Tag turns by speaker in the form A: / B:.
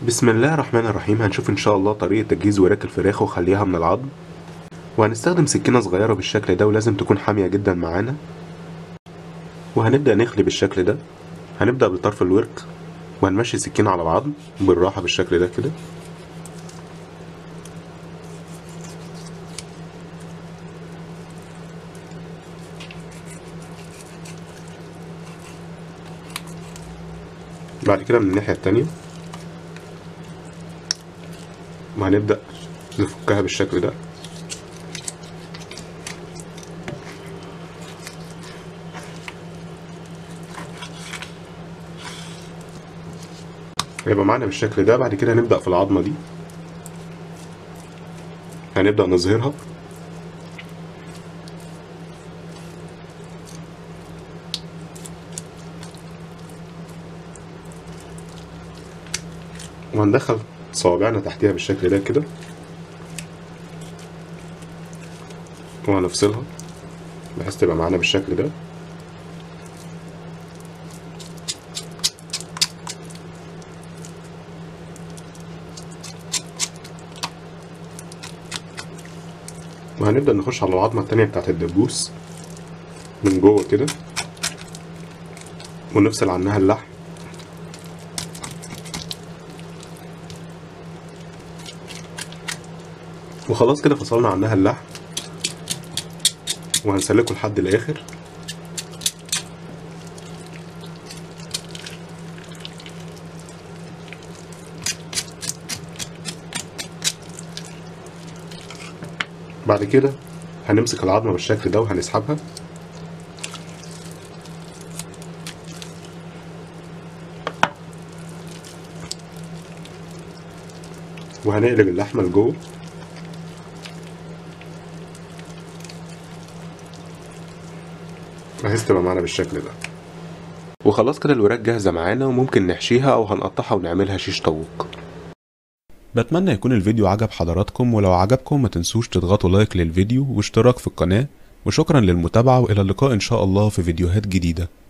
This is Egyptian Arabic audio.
A: بسم الله الرحمن الرحيم هنشوف ان شاء الله طريقة تجهيز وراك الفراخ وخليها من العظم وهنستخدم سكينة صغيرة بالشكل ده ولازم تكون حامية جدا معانا وهنبدأ نخلي بالشكل ده هنبدأ بطرف الورك وهنمشي السكينة على العظم بالراحة بالشكل ده كده بعد كده من الناحية التانية وهنبدأ نفكها بالشكل ده هيبقى معانا بالشكل ده بعد كده هنبدأ في العظمة دي هنبدأ نظهرها وهندخل صوابعنا تحتيها بالشكل ده كده وهنفصلها بحيث تبقى معانا بالشكل ده وهنبدأ نخش على العظمة التانية بتاعت الدبوس من جوه كده ونفصل عنها اللحم وخلاص كده فصلنا عنها اللحم وهنسلكه لحد الاخر بعد كده هنمسك العظمة بالشكل ده وهنسحبها وهنقلب اللحمة لجوه بحيث تبقى معانا بالشكل ده وخلاص كده الوراك جاهزة معانا وممكن نحشيها أو هنقطعها ونعملها شيش طاووق
B: بتمنى يكون الفيديو عجب حضراتكم ولو عجبكم ما تنسوش تضغطوا لايك للفيديو واشتراك في القناة وشكرا للمتابعة وإلى اللقاء إن شاء الله في فيديوهات جديدة